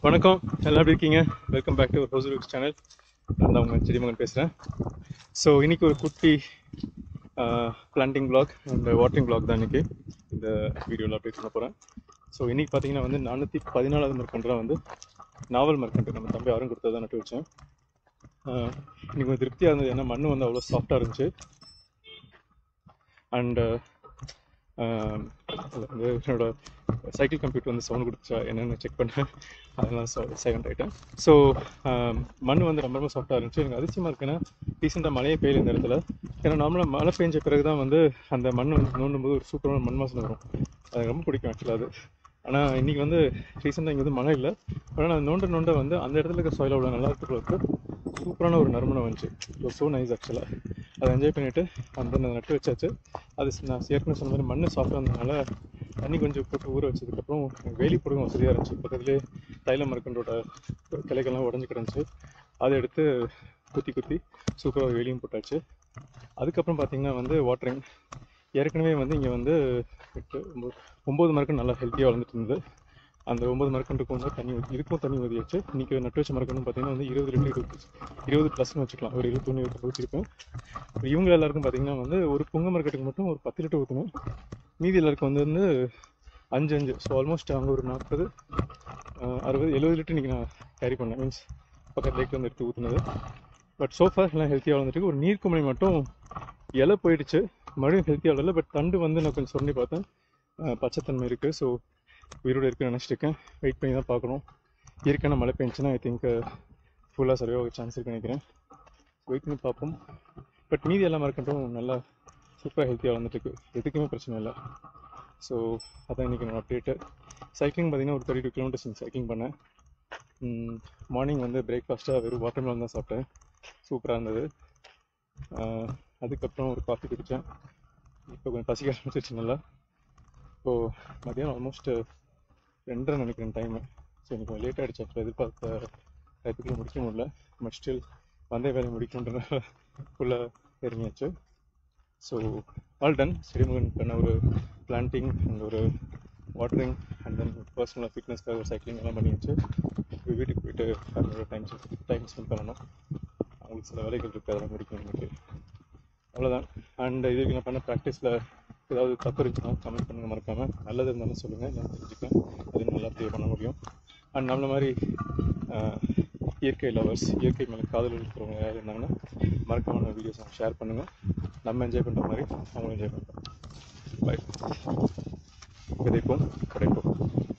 வணக்கம் எல்லாம் எப்படி இருக்கீங்க welcome back to house looks channel நான் தான் உங்கள் செடிமகன் பேசுகிறேன் ஸோ இன்னைக்கு ஒரு குட்டி planting blog and watering blog தான் இன்னைக்கு இந்த வீடியோவில் அப்டேட் பண்ண போகிறேன் ஸோ இன்னைக்கு பார்த்தீங்கன்னா வந்து நானூற்றி பதினாலாவது மர்க்கன்றா வந்து நாவல் மர்க்கன்று நம்ம தம்பி யாரும் கொடுத்தது தான் நட்டு வச்சேன் ஆஹ் இன்னைக்கு கொஞ்சம் திருப்தியாக இருந்தது ஏன்னா மண் வந்து அவ்வளோ சாஃப்டாக இருந்துச்சு அண்டு வந்து என்னோட சைக்கிள் கம்ப்யூட்டர் வந்து சவுண்ட் கொடுத்துச்சா என்னென்னு செக் பண்ணேன் அதெல்லாம் சைலண்ட் ஆகிட்டேன் ஸோ மண் வந்து ரொம்ப ரொம்ப சாஃப்டாக இருந்துச்சு எனக்கு அதிசயமாக இருக்குன்னா ரீசெண்டாக மழையே பெய்யல இந்த இடத்துல ஏன்னா நார்மலாக மழை பெஞ்ச பிறகு தான் வந்து அந்த மண் வந்து நோண்டும் போது ஒரு சூப்பரான மண் வாசனை வரும் அது ரொம்ப பிடிக்கும் ஆக்சுவலாக அது ஆனால் இன்றைக்கி வந்து ரீசெண்டாக இங்கே வந்து மழை இல்லை ஆனால் நான் நோண்ட நோண்ட வந்து அந்த இடத்துல இருக்க சாயில் அவ்வளோ நல்லா இருக்கிறதுக்கு சூப்பரான ஒரு நறுமணம் வந்துச்சு இட் ஸோ நைஸ் ஆக்சுவலாக அதை என்ஜாய் பண்ணிவிட்டு அந்த நான் நட்டு வச்சாச்சு அது நான் ஏற்கனவே சொன்ன மாதிரி மண் சாஃப்டாக இருந்ததுனால தண்ணி கொஞ்சம் போட்டு ஊற வச்சதுக்கப்புறம் எனக்கு வேலி போடுங்க வசதியாக இருந்துச்சு பக்கத்துலேயே தைல மரக்கன்றோட கிளைகள்லாம் உடஞ்சி கிடந்துச்சு அதை எடுத்து குத்தி குத்தி சூப்பராக வேலியும் போட்டாச்சு அதுக்கப்புறம் பார்த்தீங்கன்னா வந்து வாட்டரிங் ஏற்கனவே வந்து இங்கே வந்து எட்டு ஒம்பது ஒம்பது மரக்கன் நல்லா ஹெல்த்தியாக வளர்ந்துட்டு இருந்தது அந்த ஒம்பது மரக்கன்றுக்கும் வந்து தண்ணி ஊத்தி- இதுக்கும் தண்ணி ஊதியாச்சு இன்றைக்கி நட்டு வச்ச மரக்கன்னு பார்த்தீங்கன்னா வந்து இருபது லிட்டர் இருபது இருபது ப்ளஸ்னு வச்சுக்கலாம் ஒரு இருபத்தொன்று இருபது ஊற்றிருப்பேன் இவங்க எல்லாருக்கும் பார்த்தீங்கன்னா வந்து ஒரு புங்க மரக்கட்டுக்கு மட்டும் ஒரு பத்து லிட்டர் ஊற்றணும் மீதி எல்லாருக்கும் வந்து வந்து அஞ்சு அஞ்சு ஸோ ஆல்மோஸ்ட் அங்கே ஒரு நாற்பது அறுபது எழுபது லிட்டர் இன்றைக்கி நான் கேரி பண்ணேன் மீன்ஸ் பக்கத்து லேக்கில் வந்து எடுத்து ஊற்றுனது பட் சோஃபா எல்லாம் ஹெல்த்தியாக வளர்ந்துட்டு ஒரு நீர்க்குமணி மட்டும் இலை போயிடுச்சு மறுபடியும் ஹெல்த்தியாக வளரல பட் தண்டு வந்து நான் கொஞ்சம் சொல்லி பார்த்தேன் அஹ் பச்சைத்தன்மை இருக்குது ஸோ உயிரோடு இருக்குன்னு நினச்சிட்டு இருக்கேன் வெயிட் பண்ணி தான் பார்க்கணும் இயற்கையான மழை பெஞ்சுன்னா ஐ திங்க் ஃபுல்லாக சர்வே சான்ஸ் இருக்குன்னு நினைக்கிறேன் வெயிட் பண்ணி பார்ப்போம் பட் மீதி எல்லாம் மறக்கட்டும் நல்லா சூப்பராக ஹெல்த்தியாக வந்துட்டு இருக்கு எதுக்குமே பிரச்சனை இல்லை ஸோ அதான் இன்றைக்கி என்னோட அப்டேட்டு சைக்கிளிங் பார்த்தீங்கன்னா ஒரு தேர்ட்டி டூ கிலோமீட்டர்ஸ் சைக்கிளிங் பண்ணேன் மார்னிங் வந்து பிரேக்ஃபாஸ்ட்டாக வெறும் வாட்டர் மெலன் தான் சாப்பிட்டேன் சூப்பராக இருந்தது ஆஹ் அதுக்கப்புறம் ஒரு காஃபி குடித்தேன் இப்போ கொஞ்சம் பசிக்க ஆரம்பிச்சிருச்சு நல்லா இப்போது மதியானம் ஆல்மோஸ்ட் ரெண்டரை நினைக்கிறேன் டைமு ஸோ எனக்கு கொஞ்சம் லேட் ஆகிடுச்சு அப்போ எதிர்பார்த்த டயத்துக்குள்ள முடிக்க முடியல பட் ஸ்டில் வந்த வேலையை முடிக்கணுன்றனால ஃபுல்லாக இறங்கியாச்சு ஸோ ஆல் டன் சிறுமுகன் பண்ண ஒரு பிளான்டிங் அண்ட் ஒரு வாட்டரிங் அண்ட் தென் பர்சனலாக ஃபிட்னஸ்க்காக ஒரு சைக்கிளிங் எல்லாம் பண்ணியாச்சு இப்போ வீட்டுக்கு போயிட்டு ஃபேமிலியோட டைம் டைம் ஸ்பெண்ட் பண்ணணும் அவங்களுக்கு சில வேலைகள் இருக்குது அதெல்லாம் முடிக்கணும் எனக்கு அவ்வளோதான் அண்ட் இதுக்கு நான் பண்ண ப்ராக்டிஸில் ஏதாவது தப்பு இருந்துச்சுன்னா கமெண்ட் பண்ணுங்க மறக்காமல் நல்லது இருந்தாலும் சொல்லுங்கள் நான் தெரிஞ்சுக்கேன் அது நல்லா ப்ளே பண்ண முடியும் அண்ட் நம்மள மாதிரி ஆஹ், இயற்கை லவர்ஸ் இயற்கை மேலே காதல் இருக்கிறவங்க யாராவது இருந்தாங்கன்னா மறக்காம வீடியோஸ் ஷேர் பண்ணுங்கள் நம்ம என்ஜாய் பண்ணுற மாதிரி அவங்களும் என்ஜாய் பண்ணுறோம் பை விதைப்போம் கிடைப்போம்